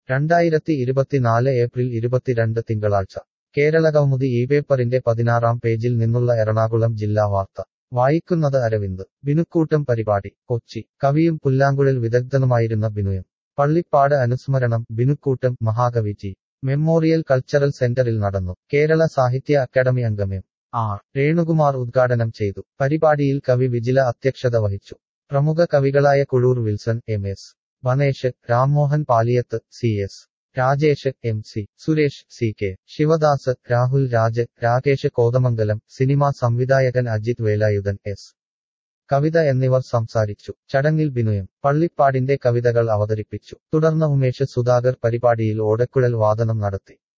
രണ്ടായിരത്തി ഇരുപത്തിനാല് ഏപ്രിൽ ഇരുപത്തിരണ്ട് തിങ്കളാഴ്ച കേരളകൗമുദി ഈ പേപ്പറിന്റെ പതിനാറാം പേജിൽ നിന്നുള്ള എറണാകുളം ജില്ലാ വാർത്ത വായിക്കുന്നത് അരവിന്ദ് ബിനുക്കൂട്ടം പരിപാടി കൊച്ചി കവിയും പുല്ലാങ്കുഴൽ വിദഗ്ധനുമായിരുന്ന ബിനുയം പള്ളിപ്പാട് അനുസ്മരണം ബിനുക്കൂട്ടം മഹാകവി ജി മെമ്മോറിയൽ കൾച്ചറൽ സെന്ററിൽ നടന്നു കേരള സാഹിത്യ അക്കാദമി അംഗം എം ആർ രേണുകുമാർ ഉദ്ഘാടനം ചെയ്തു പരിപാടിയിൽ കവി വിജില അധ്യക്ഷത വഹിച്ചു പ്രമുഖ കവികളായ Kuzhur Wilson M S Vanesh Rammohan Paliyath C S Rajesh M C Suresh C K Sivadas Rahul Raj Rakesh Kothamangalam cinema സംവിധായകൻ അജിത് വേലായുധൻ എസ് കവിത എന്നിവർ സംസാരിച്ചു ചടങ്ങിൽ ബിനുയം പള്ളിപ്പാടിന്റെ കവിതകൾ അവതരിപ്പിച്ചു തുടർന്ന് ഉമേഷ് സുധാകർ പരിപാടിയിൽ ഓടക്കുഴൽ വാദനം നടത്തി